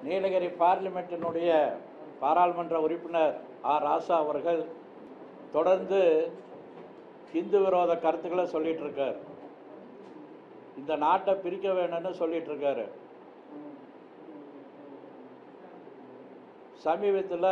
நீலகிரி பார்லிமெண்ட்டினுடைய பாராளுமன்ற உறுப்பினர் ஆர் ராசா அவர்கள் தொடர்ந்து இந்து விரோத கருத்துக்களை சொல்லிட்டு இருக்கார் இந்த நாட்டை பிரிக்க வேணும்னு சொல்லிட்டு இருக்காரு சமீபத்தில்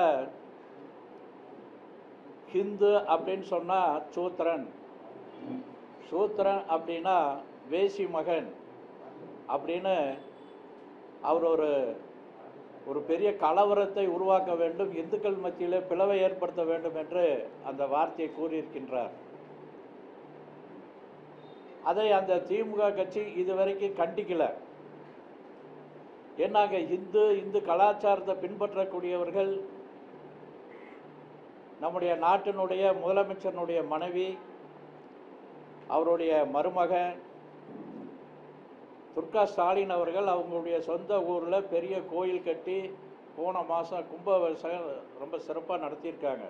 ஹிந்து அப்படின்னு சொன்னால் சூத்திரன் சூத்திரன் அப்படின்னா வேசி மகன் அப்படின்னு அவர் ஒரு ஒரு பெரிய கலவரத்தை உருவாக்க வேண்டும் இந்துக்கள் மத்தியிலே பிளவை ஏற்படுத்த வேண்டும் என்று அந்த வார்த்தையை கூறியிருக்கின்றார் அதை அந்த திமுக கட்சி இதுவரைக்கும் கண்டிக்கல ஏன்னாங்க இந்து இந்து கலாச்சாரத்தை பின்பற்றக்கூடியவர்கள் நம்முடைய நாட்டினுடைய முதலமைச்சரினுடைய மனைவி அவருடைய மருமகன் துர்கா ஸ்டாலின் அவர்கள் அவங்களுடைய சொந்த ஊரில் பெரிய கோயில் கட்டி போன மாதம் கும்பாபிஷேகம் ரொம்ப சிறப்பாக நடத்தியிருக்காங்க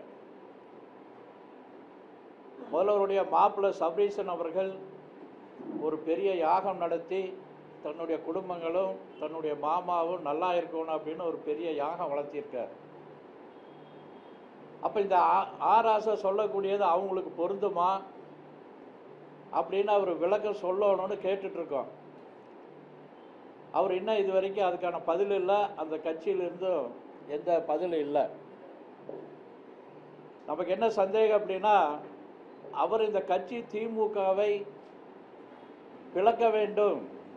முதல்வருடைய மாப்பிள்ளை சபரீசன் அவர்கள் ஒரு பெரிய யாகம் நடத்தி தன்னுடைய குடும்பங்களும் தன்னுடைய மாமாவும் நல்லா இருக்கணும் அப்படின்னு ஒரு பெரிய யாகம் வளர்த்திருக்கார் அப்போ இந்த ஆ- ஆராசை சொல்லக்கூடியது அவங்களுக்கு பொருந்துமா அப்படின்னு அவர் விளக்கம் சொல்லணும்னு கேட்டுட்டு இருக்கோம் அவர் இன்னும் இது வரைக்கும் அதுக்கான பதில் இல்லை அந்த கட்சியிலிருந்தும் எந்த பதிலும் இல்லை நமக்கு என்ன சந்தேகம் அப்படின்னா அவர் இந்த கட்சி திமுகவை பிளக்க வேண்டும்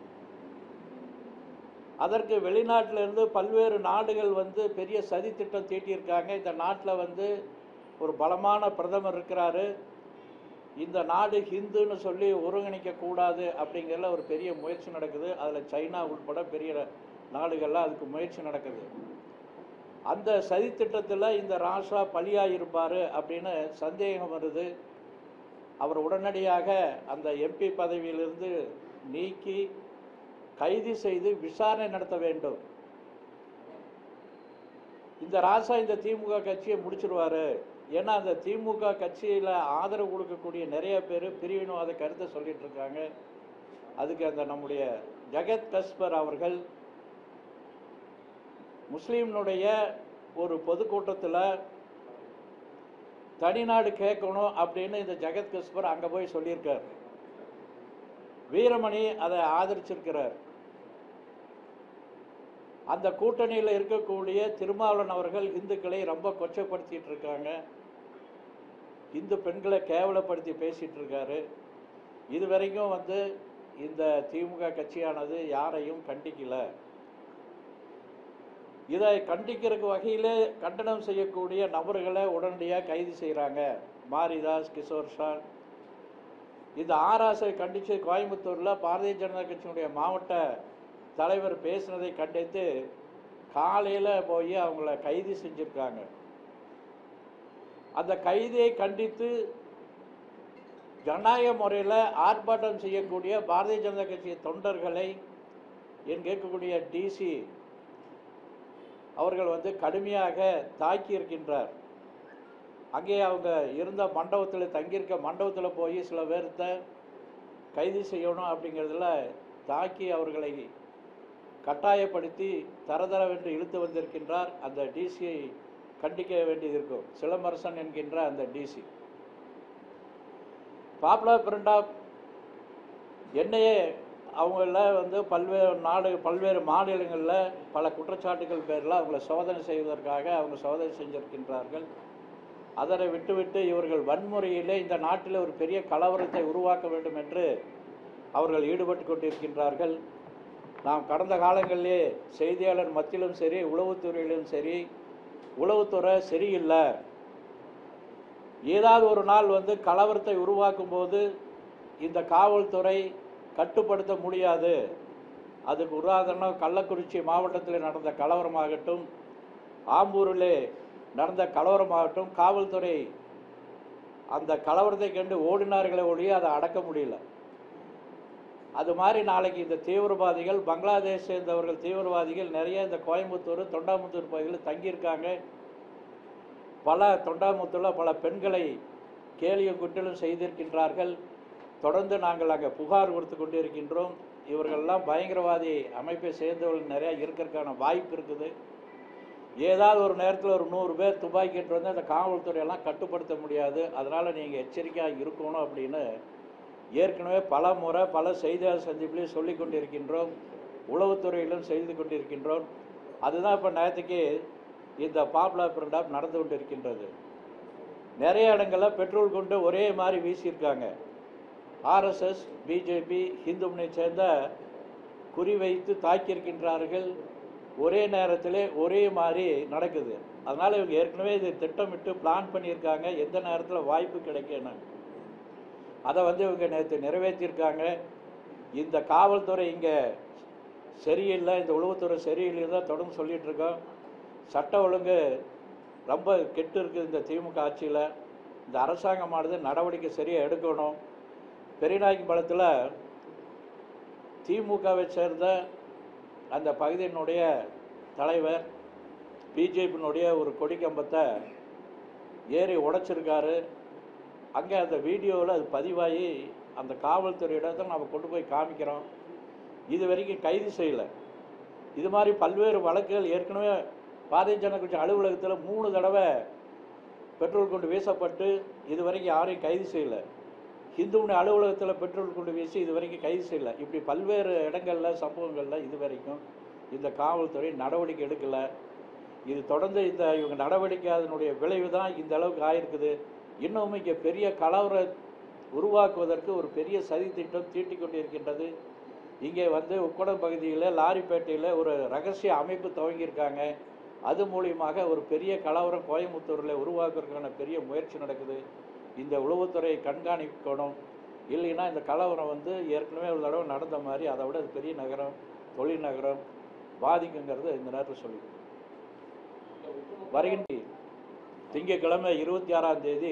அதற்கு வெளிநாட்டிலிருந்து பல்வேறு நாடுகள் வந்து பெரிய சதி திட்டம் தீட்டியிருக்காங்க இந்த நாட்டில் வந்து ஒரு பலமான பிரதமர் இருக்கிறாரு இந்த நாடு ஹிந்துன்னு சொல்லி ஒருங்கிணைக்க கூடாது அப்படிங்கிறதுல ஒரு பெரிய முயற்சி நடக்குது அதில் சைனா உட்பட பெரிய நாடுகள்லாம் அதுக்கு முயற்சி நடக்குது அந்த சதி திட்டத்தில் இந்த ராஷா பலியாக இருப்பார் அப்படின்னு சந்தேகம் வருது அவர் உடனடியாக அந்த எம்பி பதவியிலிருந்து நீக்கி கைது செய்து விசாரணை நடத்த வேண்டும் இந்த ராசா இந்த திமுக கட்சியை முடிச்சிருவாரு ஏன்னா அந்த திமுக கட்சியில் ஆதரவு கொடுக்கக்கூடிய நிறைய பேர் பிரிவினவாத கருத்தை சொல்லிட்டு இருக்காங்க அதுக்கு அந்த நம்முடைய ஜெகத் கஸ்பர் அவர்கள் முஸ்லீம்னுடைய ஒரு பொதுக்கூட்டத்தில் தனிநாடு கேட்கணும் அப்படின்னு இந்த ஜெகத் கஸ்பர் அங்கே போய் சொல்லியிருக்கார் வீரமணி அதை ஆதரிச்சிருக்கிறார் அந்த கூட்டணியில் இருக்கக்கூடிய திருமாவளவன் அவர்கள் இந்துக்களை ரொம்ப கொச்சைப்படுத்திட்டு இருக்காங்க இந்து பெண்களை கேவலப்படுத்தி பேசிட்டு இருக்காரு இது வரைக்கும் வந்து இந்த திமுக கட்சியானது யாரையும் கண்டிக்கல இதை கண்டிக்கிறதுக்கு வகையிலே கண்டனம் செய்யக்கூடிய நபர்களை உடனடியாக கைது செய்கிறாங்க மாரிதாஸ் கிஷோர் ஷா இந்த ஆராசை கண்டித்து கோயம்புத்தூரில் பாரதிய ஜனதா கட்சியினுடைய மாவட்ட தலைவர் பேசினதை கண்டித்து காலையில் போய் அவங்கள கைது செஞ்சுருக்காங்க அந்த கைதியை கண்டித்து ஜனநாயக முறையில் ஆர்ப்பாட்டம் செய்யக்கூடிய பாரதிய ஜனதா கட்சி தொண்டர்களை என் கேட்கக்கூடிய டிசி அவர்கள் வந்து கடுமையாக தாக்கி இருக்கின்றார் அங்கே அவங்க இருந்த மண்டபத்தில் தங்கியிருக்க மண்டபத்தில் போய் சில பேர்த்த கைது செய்யணும் அப்படிங்கிறதுல தாக்கி அவர்களை கட்டாயப்படுத்தி தரதரவென்று இழுத்து வந்திருக்கின்றார் அந்த டிசியை கண்டிக்க வேண்டியது இருக்கும் சிலம்பரசன் என்கின்ற அந்த டிசி பாப்புலர் பிரிண்ட் ஆஃப் என்னையே அவங்கள வந்து பல்வேறு நாடு பல்வேறு மாநிலங்களில் பல குற்றச்சாட்டுகள் பேரில் அவங்கள சோதனை செய்வதற்காக அவங்க சோதனை செஞ்சிருக்கின்றார்கள் அதனை விட்டுவிட்டு இவர்கள் வன்முறையிலே இந்த நாட்டில் ஒரு பெரிய கலவரத்தை உருவாக்க வேண்டும் என்று அவர்கள் ஈடுபட்டு கொண்டிருக்கின்றார்கள் நாம் கடந்த காலங்களிலே செய்தியாளர் மத்தியிலும் சரி உளவுத்துறையிலும் சரி உளவுத்துறை சரியில்லை ஏதாவது ஒரு நாள் வந்து கலவரத்தை உருவாக்கும் போது இந்த காவல்துறை கட்டுப்படுத்த முடியாது அதுக்கு உதாரணம் கள்ளக்குறிச்சி மாவட்டத்தில் நடந்த கலவரமாகட்டும் ஆம்பூரிலே நடந்த கலவரமாகட்டும் காவல்துறை அந்த கலவரத்தை கண்டு ஓடினார்களே ஒழிய அதை அடக்க முடியல அது மாதிரி நாளைக்கு இந்த தீவிரவாதிகள் பங்களாதேஷ் சேர்ந்தவர்கள் தீவிரவாதிகள் நிறைய இந்த கோயம்புத்தூர் தொண்டாமுத்தூர் பகுதியில் தங்கியிருக்காங்க பல தொண்டாமுத்தூரில் பல பெண்களை கேலியும் குற்றலும் செய்திருக்கின்றார்கள் தொடர்ந்து நாங்கள் அங்கே புகார் கொடுத்து கொண்டிருக்கின்றோம் இவர்கள்லாம் பயங்கரவாதி அமைப்பை சேர்ந்தவர்கள் நிறையா இருக்கிறதுக்கான வாய்ப்பு இருக்குது ஏதாவது ஒரு நேரத்தில் ஒரு நூறு பேர் துப்பாக்கி எடுத்து வந்து அந்த காவல்துறையெல்லாம் கட்டுப்படுத்த முடியாது அதனால் நீங்கள் எச்சரிக்கையாக இருக்கணும் அப்படின்னு ஏற்கனவே பல முறை பல செய்தியாளர் சந்திப்பிலையும் சொல்லி கொண்டிருக்கின்றோம் உளவுத்துறையிலும் செய்து கொண்டிருக்கின்றோம் அதுதான் இப்போ நேரத்துக்கு இந்த பாப்புலர் பிரிண்ட் ஆஃப் நடந்து கொண்டிருக்கின்றது நிறைய இடங்களில் பெட்ரோல் கொண்டு ஒரே மாதிரி வீசியிருக்காங்க ஆர்எஸ்எஸ் பிஜேபி இந்து முனை சேர்ந்த குறிவைத்து தாக்கியிருக்கின்றார்கள் ஒரே நேரத்திலே ஒரே மாதிரி நடக்குது அதனால் இவங்க ஏற்கனவே இது திட்டமிட்டு பிளான் பண்ணியிருக்காங்க எந்த நேரத்தில் வாய்ப்பு கிடைக்கணும் அதை வந்து இவங்க நேற்று நிறைவேற்றியிருக்காங்க இந்த காவல்துறை இங்கே சரியில்லை இந்த உளவுத்துறை சரியில்லை தான் தொடர்ந்து சொல்லிட்டு இருக்கோம் சட்ட ஒழுங்கு ரொம்ப கெட்டு இருக்குது இந்த திமுக ஆட்சியில் இந்த அரசாங்கமானது நடவடிக்கை சரியாக எடுக்கணும் பெரியநாயக்கி பாலத்தில் திமுகவை சேர்ந்த அந்த பகுதியினுடைய தலைவர் பிஜேபியினுடைய ஒரு கொடி கம்பத்தை ஏறி உடைச்சிருக்காரு அங்கே அந்த வீடியோவில் அது பதிவாகி அந்த காவல்துறையிடத்தை நம்ம கொண்டு போய் காமிக்கிறோம் இது வரைக்கும் கைது செய்யலை இது மாதிரி பல்வேறு வழக்குகள் ஏற்கனவே பாரதிய ஜனதா கட்சி அலுவலகத்தில் மூணு தடவை பெட்ரோல் கொண்டு வீசப்பட்டு இது வரைக்கும் யாரையும் கைது செய்யலை ஹிந்துவுடைய அலுவலகத்தில் பெட்ரோல் கொண்டு வீசி இது வரைக்கும் கைது செய்யலை இப்படி பல்வேறு இடங்களில் சம்பவங்களில் இது வரைக்கும் இந்த காவல்துறை நடவடிக்கை எடுக்கலை இது தொடர்ந்து இந்த இவங்க நடவடிக்கை அதனுடைய விளைவு தான் இந்த அளவுக்கு ஆயிருக்குது இன்னும் இங்கே பெரிய கலவர உருவாக்குவதற்கு ஒரு பெரிய சதி திட்டம் தீட்டிக் கொண்டிருக்கின்றது இங்கே வந்து உக்கடம் பகுதியில் லாரிப்பேட்டையில் ஒரு ரகசிய அமைப்பு துவங்கியிருக்காங்க அது மூலியமாக ஒரு பெரிய கலவரம் கோயம்புத்தூரில் உருவாக்குறதுக்கான பெரிய முயற்சி நடக்குது இந்த உளவுத்துறையை கண்காணிக்கணும் இல்லைன்னா இந்த கலவரம் வந்து ஏற்கனவே ஒரு தடவை நடந்த மாதிரி அதை விட அது பெரிய நகரம் தொழில் நகரம் பாதிக்குங்கிறது இந்த நேரத்தில் சொல்லிக்கிறேன் வருகின்ற திங்கட்கிழமை இருபத்தி ஆறாம் தேதி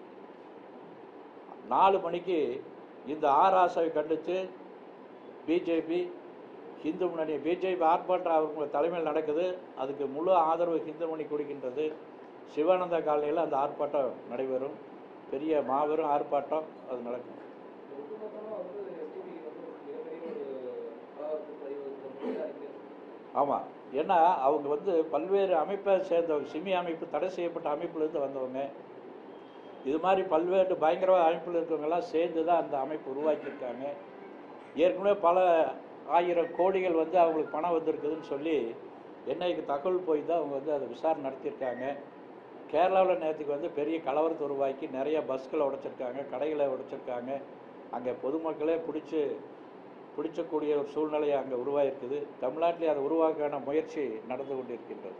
நாலு மணிக்கு இந்த ஆராசாவை கண்டித்து பிஜேபி ஹிந்து முன்னணி பிஜேபி ஆர்ப்பாட்டம் அவங்க தலைமையில் நடக்குது அதுக்கு முழு ஆதரவு ஹிந்து முன்னணி கொடுக்கின்றது சிவானந்தா காலனியில் அந்த ஆர்ப்பாட்டம் நடைபெறும் பெரிய மாபெரும் ஆர்ப்பாட்டம் அது நடக்கும் ஒட்டுமொத்தமா வந்து எஸ்டிபி வந்து ஒரு மிகப்பெரிய ஒரு கலவரத்துக்கு வழிவகுக்கிற அறிக்கை ஆமாம் ஏன்னா அவங்க வந்து பல்வேறு அமைப்பை சேர்ந்தவங்க சிமி அமைப்பு தடை செய்யப்பட்ட அமைப்புலேருந்து வந்தவங்க இது மாதிரி பல்வேறு பயங்கரவாத அமைப்பில் இருக்கவங்கெல்லாம் சேர்ந்து தான் அந்த அமைப்பு உருவாக்கியிருக்காங்க ஏற்கனவே பல ஆயிரம் கோடிகள் வந்து அவங்களுக்கு பணம் வந்திருக்குதுன்னு சொல்லி என்ஐக்கு தகவல் போய் தான் அவங்க வந்து அதை விசாரணை நடத்தியிருக்காங்க கேரளாவில் நேற்றுக்கு வந்து பெரிய கலவரத்தை உருவாக்கி நிறைய பஸ்களை உடைச்சிருக்காங்க கடைகளை உடைச்சிருக்காங்க அங்கே பொதுமக்களே பிடிச்சி பிடிச்சக்கூடிய ஒரு சூழ்நிலை அங்கே உருவாயிருக்குது தமிழ்நாட்டிலே அதை உருவாக்கான முயற்சி நடந்து கொண்டிருக்கின்றது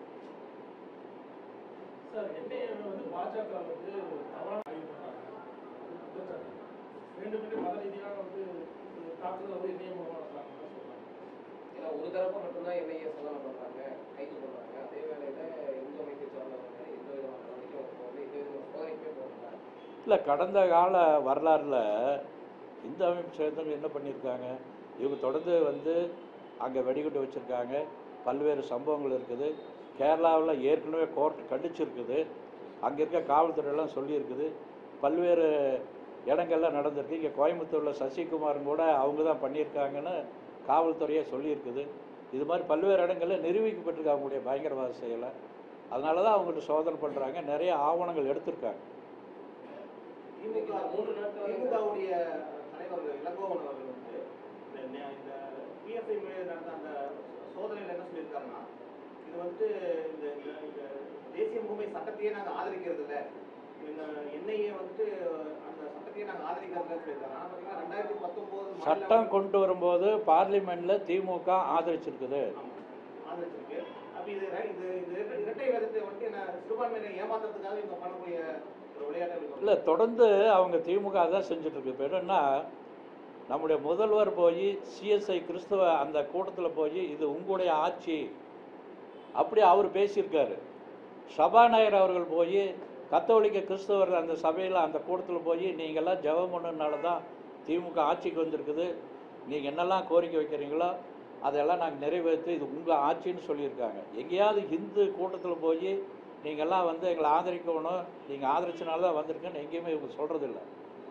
சார் என்ஐஏ வந்து பாஜக வந்து தவறான ஆய்வு பண்ணாங்க குற்றச்சாட்டு. மீண்டும் மீண்டும் மத ரீதியாக வந்து இந்த தாக்குதல் வந்து என்ஐஏ மூலமாக நடத்துறாங்கன்னு சொல்றாங்க ஏன்னா ஒரு தரப்பை மட்டும்தான் என்ஐஏ சோதனை பண்றாங்க கைது பண்றாங்க அதே வேளையில இந்து அமைப்பை சார்ந்தவங்க எந்த விதமான நடவடிக்கையும் போகல எந்த விதமான சோதனைக்குமே போகல இல்லை கடந்த கால வரலாறில் இந்த அமைப்பு சேர்ந்தவங்க என்ன பண்ணியிருக்காங்க இவங்க தொடர்ந்து வந்து அங்கே வெடிகுண்டு வச்சுருக்காங்க பல்வேறு சம்பவங்கள் இருக்குது கேரளாவில் ஏற்கனவே கோர்ட் கண்டிச்சிருக்குது அங்கே இருக்க காவல்துறையெல்லாம் சொல்லியிருக்குது பல்வேறு இடங்கள்ல நடந்திருக்கு இங்கே கோயம்புத்தூரில் சசிகுமாரும் கூட அவங்க தான் பண்ணியிருக்காங்கன்னு காவல்துறையே சொல்லியிருக்குது இது மாதிரி பல்வேறு இடங்களில் நிரூபிக்கப்பட்டிருக்கு அவங்களுடைய பயங்கரவாத செயலை அதனால தான் அவங்கள்ட்ட சோதனை பண்ணுறாங்க நிறைய ஆவணங்கள் எடுத்திருக்காங்க இன்னைக்கு இந்த மூன்று நாட்கள் திமுகவுடைய தலைவர் இளங்கோவன் அவர்கள் வந்து இந்த நே- இந்த பிஎஃப்ஐ நடந்த அந்த சோதனையில் என்ன சொல்லியிருக்காருன்னா இது வந்து இந்த இந்த- இந்த தேசிய முகமை சட்டத்தையே நாங்கள் ஆதரிக்கிறது இல்லை இந்த என்ஐஏ வந்துட்டு அந்த சட்டத்தையே நாங்கள் ஆதரிக்கிறது இல்லைன்னு சொல்லியிருக்காங்க ஆனால் பார்த்தீங்கன்னா ரெண்டாயிரத்தி பத்தொம்போது சட்டம் கொண்டு வரும்போது பார்லிமெண்ட்ல திமுக ஆதரிச்சிருக்குது ஆதரிச்சிருக்கு அப்போ இது ர- இது இது இரட்டை- இரட்டை வேதத்தை வந்துட்டு என்ன சிறுபான்மையினை ஏமாத்துறதுக்காக இவங்க பண்ணக்கூடிய ஒரு விளையாட்டு இல்லை தொடர்ந்து அவங்க திமுக தான் செஞ்சுட்டு இருக்கு இப்போ என்னன்னா நம்முடைய முதல்வர் போய் சிஎஸ்ஐ கிறிஸ்தவ அந்த கூட்டத்தில் போய் இது உங்களுடைய ஆட்சி அப்படி அவர் பேசியிருக்காரு சபாநாயகர் அவர்கள் போய் கத்தோலிக்க கிறிஸ்தவர் அந்த சபையில் அந்த கூட்டத்தில் போய் நீங்கள்லாம் ஜெபம் பண்ணனால தான் திமுக ஆட்சிக்கு வந்திருக்குது நீங்கள் என்னெல்லாம் கோரிக்கை வைக்கிறீங்களோ அதெல்லாம் நாங்கள் நிறைவேற்றி இது உங்கள் ஆட்சின்னு சொல்லியிருக்காங்க எங்கேயாவது இந்து கூட்டத்தில் போய் நீங்கள்லாம் வந்து எங்களை ஆதரிக்கணும் நீங்கள் ஆதரிச்சனால தான் வந்திருக்கேன்னு எங்கேயுமே இவங்க சொல்கிறதில்ல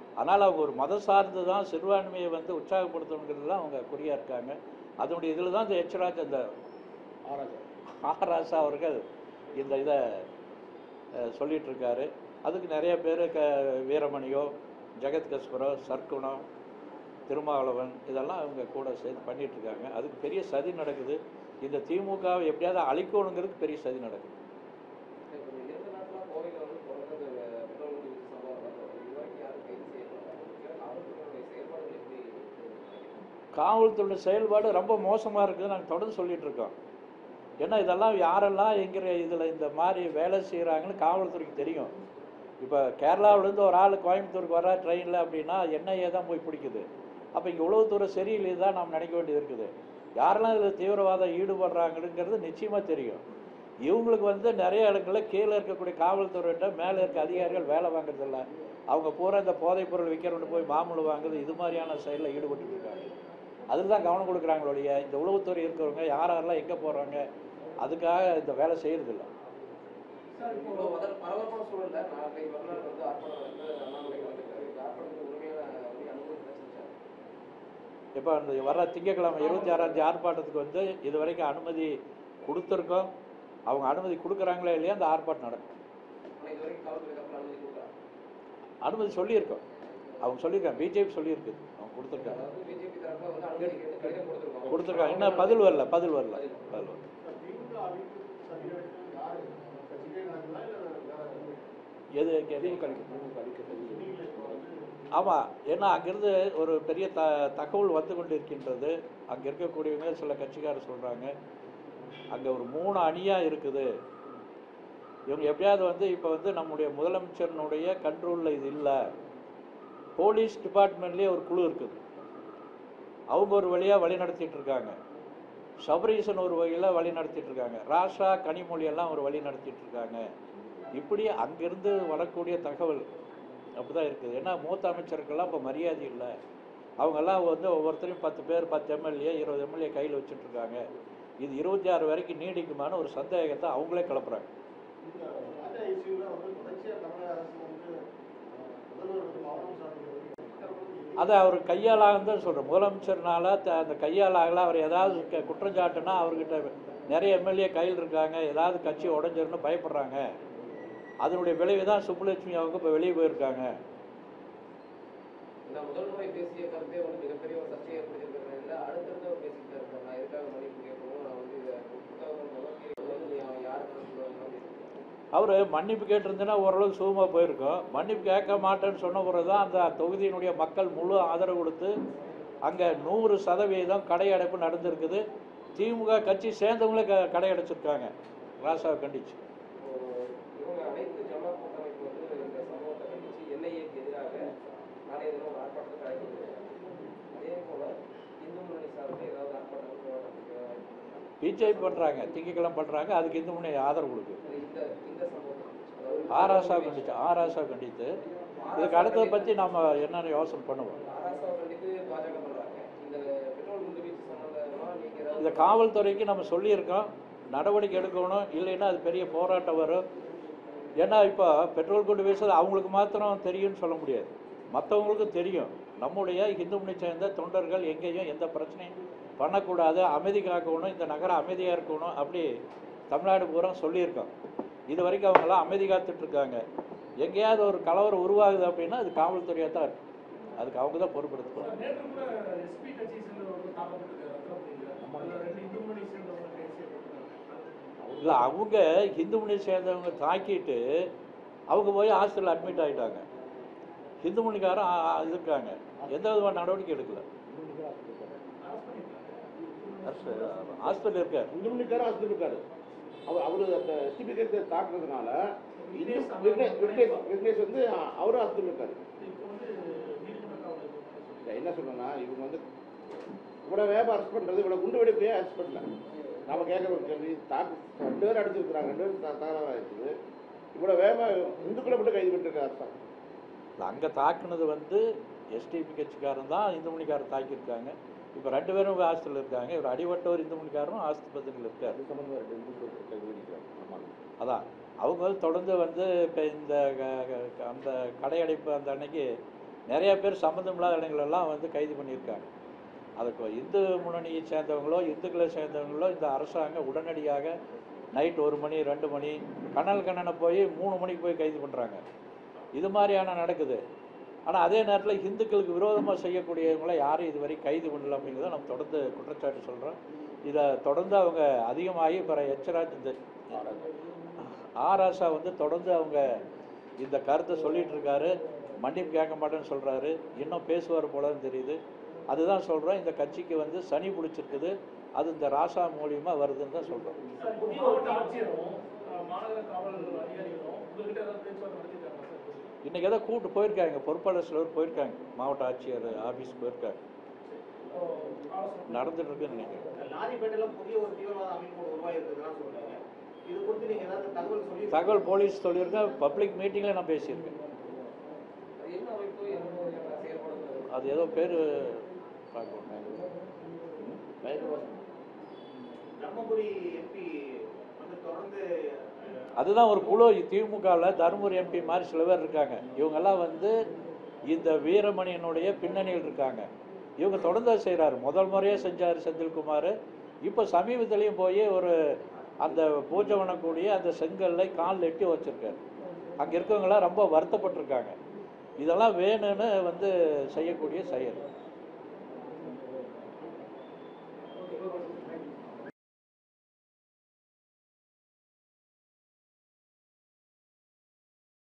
அதனால் அவங்க ஒரு மதம் சார்ந்து தான் சிறுபான்மையை வந்து உற்சாகப்படுத்தணுங்கிறது தான் அவங்க குறியாக இருக்காங்க அதனுடைய இதில் தான் இந்த எச்ராஜ் அந்த ஆராசா அவர்கள் இந்த இதை அஹ், சொல்லிட்டு இருக்காரு அதுக்கு நிறைய பேர் க வீரமணியோ ஜெகத் கஸ்பரோ சர்க்குணோ திருமாவளவன் இதெல்லாம் அவங்க கூட சேர்ந்து பண்ணிட்டு இருக்காங்க அதுக்கு பெரிய சதி நடக்குது இந்த திமுகவை எப்படியாவது அழிக்கணுங்கிறதுக்கு பெரிய சதி நடக்குது இப்போ இந்த இரண்டு நாட்களா கோவையில வந்து தொடர்ந்து இந்த பெட்ரோல் குண்டு வீச்சு சம்பவம் நடந்தது இதுவரைக்கும் யாரும் கைது செய்யப்படல காவல்துறையினுடைய செயல்பாடுகள் எப்படி இருக்கு? காவல்துறை செயல்பாடு ரொம்ப மோசமாக இருக்குது நாங்கள் தொடர்ந்து சொல்லிட்டு இருக்கோம் ஏன்னா இதெல்லாம் யாரெல்லாம் எங்கிற இதில் இந்த மாதிரி வேலை செய்கிறாங்கன்னு காவல்துறைக்கு தெரியும் இப்போ கேரளாவிலேருந்து ஒரு ஆள் கோயம்புத்தூருக்கு வர ட்ரெயினில் அப்படின்னா என்ஐஏ தான் போய் பிடிக்குது அப்போ இங்கே உளவுத்துறை சரியில்லை தான் நாம் நினைக்க வேண்டியது இருக்குது யாரெல்லாம் இதில் தீவிரவாதம் ஈடுபடுறாங்கங்கிறது நிச்சயமாக தெரியும் இவங்களுக்கு வந்து நிறைய இடங்களில் கீழே இருக்கக்கூடிய காவல்துறையிட்ட மேலே இருக்க அதிகாரிகள் வேலை வாங்குறதில்ல அவங்க பூரா இந்த போதைப் பொருள் விற்கிறவங்க போய் மாமூல் வாங்குறது இது மாதிரியான செயலில் ஈடுபட்டு இருக்காங்க அதில் தான் கவனம் கொடுக்குறாங்களோடைய இந்த உளவுத்துறை இருக்கிறவங்க யார் யாரெல்லாம் எங்கே போகிறாங்க அதுக்காக இந்த வேலை செய்யறதில்ல சார் இப்போ இவ்வளவு பதற- பரபரப்பான சூழல்ல நாளை மறுநாள் வந்து ஆர்ப்பாட்டம் வந்து அண்ணாமலை கலந்துக்கிறாரு இந்த ஆர்ப்பாட்டத்துக்கு உண்மையான உரிய அனுமதி கிடைச்சிருச்சா இப்போ அந்த வர்ற திங்கட்கிழமை இருபத்தி ஆறாம் ஆர்ப்பாட்டத்துக்கு வந்து இது வரைக்கும் அனுமதி கொடுத்துருக்கோம் அவங்க அனுமதி கொடுக்குறாங்களா இல்லையா அந்த ஆர்ப்பாட்டம் நடக்கும் ஆனா இது வரைக்கும் காவல்துறை தரப்புல அனுமதி கொடுக்குறாங்க அனுமதி சொல்லியிருக்கோம் அவங்க சொல்லியிருக்காங்க பிஜேபி சொல்லியிருக்கு அவங்க கொடுத்துருக்காங்க அதாவது பிஜேபி தரப்புல வந்து அனுமதி கேட்டு கடிதம் கொடுத்துருக்காங்க கொடுத்துருக்காங்க இன்னும் பதில் வரல பதில் வரல பதில் வரல திமுக அழிப்பு சதி யாரு கட்சியிலே நடக்குதா இல்லை வேற எது கேள்வி ஆமாம் ஏன்னா அங்கேருந்து ஒரு பெரிய த தகவல் வந்து கொண்டு இருக்கின்றது அங்கே இருக்கக்கூடியவங்க சில கட்சிக்காரர் சொல்கிறாங்க அங்கே ஒரு மூணு அணியாக இருக்குது இவங்க எப்படியாவது வந்து இப்போ வந்து நம்முடைய முதலமைச்சரினுடைய கண்ட்ரோலில் இது இல்லை போலீஸ் டிபார்ட்மெண்ட்லேயே ஒரு குழு இருக்குது அவங்க ஒரு வழியாக வழி நடத்திட்டு இருக்காங்க சபரீசன் ஒரு வகையில் வழி நடத்திட்டு இருக்காங்க ராஷா கனிமொழி எல்லாம் ஒரு வழி நடத்திட்டு இருக்காங்க இப்படி அங்கிருந்து வரக்கூடிய தகவல் அப்படிதான் இருக்குது ஏன்னா மூத்த அமைச்சருக்கெல்லாம் இப்போ மரியாதை இல்லை அவங்கெல்லாம் வந்து ஒவ்வொருத்தரையும் பத்து பேர் பத்து எம்எல்ஏ இருபது எம்எல்ஏ கையில் வச்சுட்டு இருக்காங்க இது இருபத்தி ஆறு வரைக்கும் நீடிக்குமான ஒரு சந்தேகத்தை அவங்களே கிளப்புறாங்க இந்த ராஜா இஷ்யூல வந்து தொடர்ச்சியா தமிழக அரசு வந்து அஹ், முதல்வர் வந்து மௌனம் சாதிக்கிறது அதை அவர் கையாளாக தான் சொல்கிறேன் முதலமைச்சர்னால த அந்த கையாளாகல அவர் ஏதாவது க- குற்றஞ்சாட்டுனா அவர்கிட்ட நிறைய எம்எல்ஏ கையில் இருக்காங்க ஏதாவது கட்சி உடஞ்சிருன்னு பயப்படுறாங்க அதனுடைய விளைவு தான் சுப்புலட்சுமி அவங்க இப்போ வெளியே போயிருக்காங்க இந்த முதல் முறை பேசிய கருத்தே வந்து மிகப்பெரிய ஒரு சர்ச்சையை ஏற்படுத்தியிருக்கிறதுல அடுத்தடுத்து அவர் பேசிட்டு இருக்காரு நான் எதுக்காக மன்னிப்பு கேட்கணும் நான் வந்து இதை புத்தகம் மூலம் வந்து நீ யாருக்கு சொல்லுவாங்க அவர் மன்னிப்பு கேட்டிருந்தேன்னா ஓரளவுக்கு சுகமாக போயிருக்கும் மன்னிப்பு கேட்க மாட்டேன்னு சொன்ன பிறகு தான் அந்த தொகுதியினுடைய மக்கள் முழு ஆதரவு கொடுத்து அங்கே நூறு சதவீதம் கடை அடைப்பு நடந்திருக்குது திமுக கட்சி சேர்ந்தவங்களே க கடை அடைச்சிருக்காங்க ராசாவை கண்டிச்சு இப்போ இவங்க அனைத்து ஜமாத் கூட்டமைப்பு வந்து இந்த சம்பவத்தை கண்டிச்சு என்ஐஏக்கு எதிராக நாளைய தினம் ஒரு ஆர்ப்பாட்டத்துக்கு அழைக்கிறாங்க அதே போல இந்து முன்னணி சார்பில் ஏதாவது ஆர்ப்பாட்டம் போராட்டத்துக்கு வாய்ப்பு இருக்கா? பிஜேபி பண்ணுறாங்க திங்கக்கிழமை பண்ணுறாங்க அதுக்கு இந்த முன்னே ஆதரவு கொடுக்குது அது இந்த இந்த சம்பவத்தை அதாவது ஆராசா கண்டிச்சு ஆராசா கண்டித்து இதுக்கு அடுத்ததை பற்றி நம்ம என்னென்ன யோசனை பண்ணுவோம் ஆராசாவை கண்டித்து பாஜக பண்றாங்க இந்த பெட்ரோல் குண்டு வீச்சு சம்பந்தமா நீங்க ஏதாவது இந்த காவல்துறைக்கு நம்ம சொல்லியிருக்கோம் நடவடிக்கை எடுக்கணும் இல்லைன்னா அது பெரிய போராட்டம் வரும் ஏன்னா இப்போ பெட்ரோல் குண்டு வீசுறது அவங்களுக்கு மாத்திரம் தெரியும்னு சொல்ல முடியாது மற்றவங்களுக்கும் தெரியும் நம்முடைய இந்து முன்னணி சேர்ந்த தொண்டர்கள் எங்கேயும் எந்த பிரச்சனையும் பண்ணக்கூடாது அமைதி காக்கணும் இந்த நகரம் அமைதியாக இருக்கணும் அப்படி தமிழ்நாடு பூரா சொல்லியிருக்கோம் இது வரைக்கும் அவங்கெல்லாம் அமைதி காத்துட்டு இருக்காங்க எங்கேயாவது ஒரு கலவரம் உருவாகுது அப்படின்னா அது காவல்துறையாக தான் இருக்கும் அதுக்கு அவங்க தான் பொறுப்பெடுத்துக்கணும் நேற்று கூட எஸ்பி கட்சியை சேர்ந்தவர்கள் தாக்கப்பட்டிருக்காரு ரத்னபுரியில் அதில் ரெண்டு இந்து முன்னணி சேர்ந்தவங்க கைது செய்யப்பட்டிருக்காங்க இல்லை அவங்க ஹிந்து முன்னணி சேர்ந்தவங்க தாக்கிட்டு அவங்க போய் ஹாஸ்பிட்டல் அட்மிட் ஆகிட்டாங்க ஹிந்து முன்னிக்காரன் ஆ- ஆ- இருக்காங்க எந்த விதமான நடவடிக்கை எடுக்கல ஹாஸ்பிட்டல் இருக்கார் இந்துமணிக்காரர் ஹாஸ்பிட்டல் இருக்காரு அவர் அவர் அந்த எஸ்டிபிகேட் தாக்குறதுனால விக்னேஷ் விக்னேஷ் விக்னேஷ் விக்னேஷ் வந்து அவரும் ஹாஸ்பிட்டல் இருக்காரு இப்போ வந்து நீதிமன்ற காவல் இருக்கு. இல்ல, என்ன சொல்றேன்னா இவங்க வந்து இவ்வளோ வேகம் அரெஸ்ட் பண்ணுறது இவ்வளோ குண்டு வெடிப்பையே அரெஸ்ட் பண்ணல நம்ம கேட்குற ஒரு கேள்வி தாக்கு ரெண்டு பேரும் அடிச்சிருக்கிறாங்க ரெண்டு பேரும் த- தகராறு ஆயிடுச்சு இவ்வளோ வேகமாக இந்துக்களை மட்டும் கைது பண்ணிருக்காரு அரசாங்கம் அங்கே தாக்குனது வந்து எஸ்டிபி கட்சிக்காரன் தான் இந்து மணிக்காரன் தாக்கியிருக்காங்க இப்போ ரெண்டு பேரும் ஹாஸ்பிட்டல் இருக்காங்க இவர் அடிபட்டவர் இந்து மணிக்காரரும் ஆஸ்பத்திரியில் இருக்கார் அது சம்மந்தமாக ரெண்டு இந்துக்கள் கைது பண்ணிக்கிறாங்க ஆமாம் அதான் அவங்க வந்து தொடர்ந்து வந்து இப்போ இந்த க- க- அந்த கடையடைப்பு அந்த அன்னைக்கு நிறைய பேர் சம்மந்தமில்லாத இடங்களெல்லாம் வந்து கைது பண்ணியிருக்காங்க அதுக்கு இந்து முன்னணியை சேர்ந்தவங்களோ இந்துக்களை சேர்ந்தவங்களோ இந்த அரசாங்கம் உடனடியாக நைட் ஒரு மணி ரெண்டு மணி கனல் கண்ணனை போய் மூணு மணிக்கு போய் கைது பண்ணுறாங்க இது மாதிரியான நடக்குது ஆனால் அதே நேரத்தில் இந்துக்களுக்கு விரோதமாக செய்யக்கூடியவங்கள யாரும் இதுவரை கைது பண்ணல அப்படிங்கிறத நம்ம தொடர்ந்து குற்றச்சாட்டு சொல்கிறோம் இதை தொடர்ந்து அவங்க அதிகமாகி பிற எச்சராஜ் இந்த ஆராசா வந்து தொடர்ந்து அவங்க இந்த கருத்தை சொல்லிட்டு இருக்காரு மன்னிப்பு கேட்க மாட்டேன்னு சொல்கிறாரு இன்னும் பேசுவார் போலன்னு தெரியுது அதுதான் சொல்கிறோம் இந்த கட்சிக்கு வந்து சனி பிடிச்சிருக்குது அது இந்த ராசா மூலியமாக வருதுன்னு தான் சொல்கிறோம் சார் புதிய மாவட்ட ஆட்சியரும் அஹ், மாநகர காவல் அதிகாரிகளும் உங்ககிட்ட ஏதாவது பேச்சுவார்த்தை நடத்திருக்காங்க சார் இன்றைக்கி ஏதோ கூப்பிட்டு போயிருக்காங்க பொறுப்பாளர் சிலர் போயிருக்காங்க மாவட்ட ஆட்சியர் ஆஃபீஸ் போயிருக்காங்க ஆலோசனை நடந்துட்டு இருக்குன்னு நினைக்கிறேன் லாரிப்பேட்டையில புதிய ஒரு தீவிரவாத அமைப்பு உருவாயிருக்குதுன்னா சொல்றீங்க இது குறித்து நீங்க ஏதாவது தகவல் சொல்லி தகவல் போலீஸ் சொல்லியிருக்கேன் பப்ளிக் மீட்டிங்கில் நான் பேசியிருக்கேன் அது என்ன அமைப்பு என்ன மாதிரியான செயல்படுகிறது அது ஏதோ பேர் பார்க்கணும் தர்மபுரி எம்பி வந்து தொடர்ந்து அஹ், அதுதான் ஒரு குழு திமுகவில் தருமபுரி எம்பி மாதிரி சில பேர் இருக்காங்க இவங்கெல்லாம் வந்து இந்த வீரமணியனுடைய பின்னணியில் இருக்காங்க இவங்க தொடர்ந்து அதை செய்கிறாரு முதல் முறையாக செஞ்சார் செந்தில்குமார் இப்போ சமீபத்துலேயும் போய் ஒரு அந்த பூஜை பண்ணக்கூடிய அந்த செங்கல்லை காலில் எட்டி வச்சுருக்காரு அங்கே இருக்கவங்களாம் ரொம்ப வருத்தப்பட்டிருக்காங்க இதெல்லாம் வேணும்னு வந்து செய்யக்கூடிய செயல்